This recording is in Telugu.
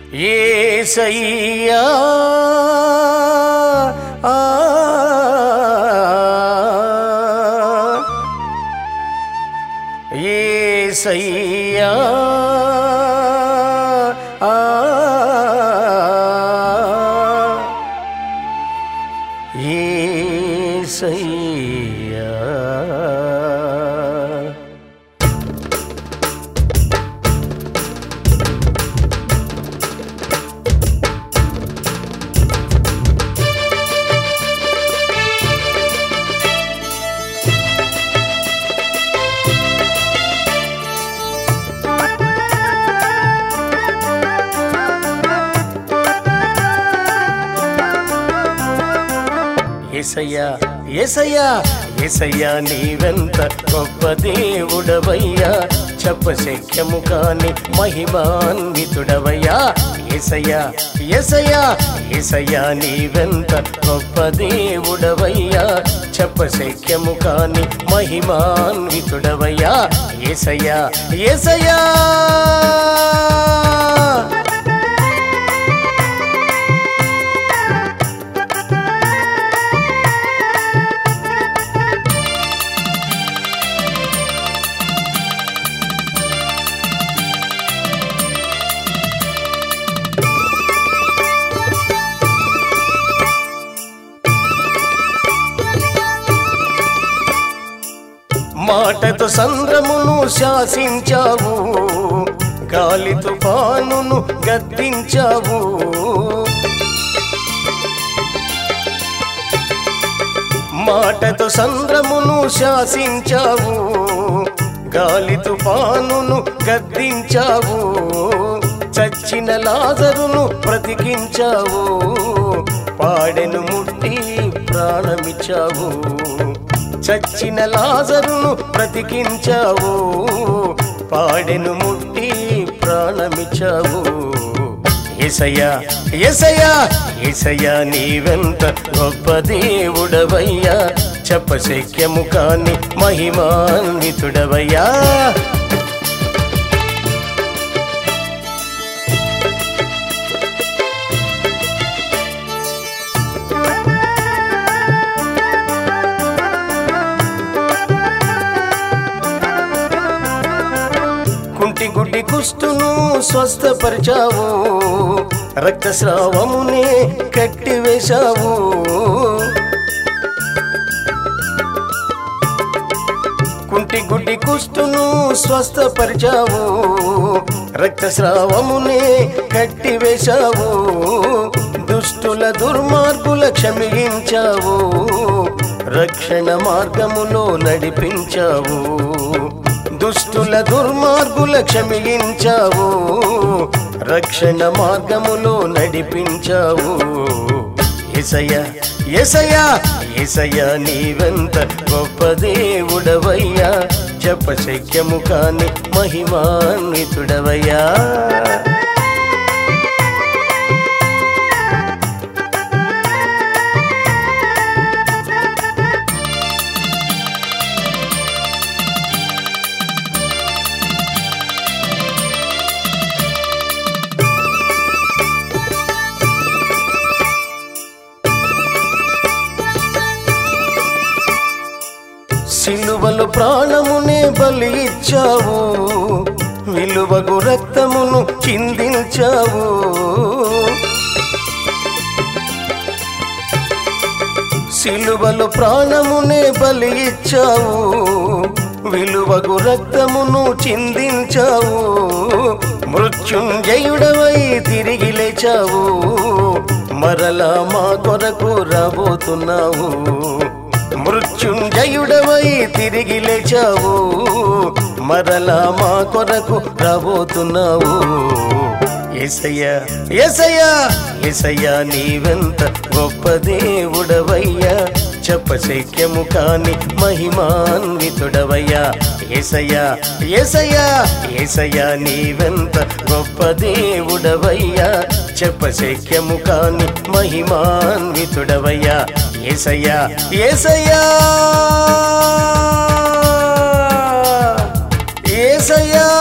ఏసయ్యా ఆ ఏసయ్యా ఆ ఏసయ్యా ఏసయ్యా ఏసయ్యా ఏసయ్యా నీవెంత గొప్ప దేవుడవయ్యా చెప్పశక్యము కాని మహిమాన్వితుడవయ్యా ఏసయ్యా ఏసయ్యా ఏసయ్యా నీవెంత గొప్ప దేవుడవయ్యా చెప్పశక్యము కాని మహిమాన్వితుడవయ్యా ఏసయ్యా ఏసయ్యా మాటతో సంద్రమును శాసించావు గాలి తుఫానును గద్దించావు మాటతో సంద్రమును శాసించావు గాలి తుఫానును గద్దించావు చచ్చిన లాజరును బ్రతికించావు పాడెను ముట్టి ప్రాణమిచ్చావు చచ్చిన లాజరును బ్రతికించావు పాడెను ముట్టి ప్రాణమిచ్చావు ఏసయ్యా ఏసయ్యా ఏసయ్యా నీవెంత గొప్ప దేవుడవయ్యా చెప్పశక్యము కాని మహిమాన్వితుడవయ్యా కుంటి గుడ్డి కుష్టును స్వస్థపరిచావు రక్తస్రావమునే కట్టివేశావు కుంటి గుడ్డి కుష్టును స్వస్థపరిచావు రక్తస్రావమునే కట్టివేశావు దుష్టుల దుర్మార్గుల క్షమించావు రక్షణ మార్గములో నడిపించావు దుష్టుల దుర్మార్గుల క్షమించావు రక్షణ మార్గములో నడిపించావు ఎసయ్య ఎసయ్య ఎసయ్య నీవెంత గొప్ప దేవుడవయ్యా చెప్పశక్యము కాని మహిమాన్వితుడవయ్యా సిలువలు ప్రాణమునే బలి ఇచ్చావు విలువగు రక్తమును చిందించావు సిలువలు ప్రాణమునే బలి ఇచ్చావు విలువగు రక్తమును చిందించావు మృత్యుంజయుడవై తిరిగి లేచావు మరలా మా కొరకు రాబోతున్నావు మృత్యుంజయుడవై తిరిగి లేచావు మరలా మా కొరకు రాబోతున్నావు ఏసయ్యా ఏసయ్యా ఏసయ్యా నీవెంత గొప్ప దేవుడవయ్యా చెప్పశక్యము కాని మహిమాన్వితుడవయ్యా ఏసయ్యా ఏసయ్యా ఏసయ్యా నీవెంత గొప్ప దేవుడవయ్యా చెప్పశక్యము కాని మహిమాన్వితుడవయ్యా ఏసయ్యా ఏసయ్యా ఏసయ్యా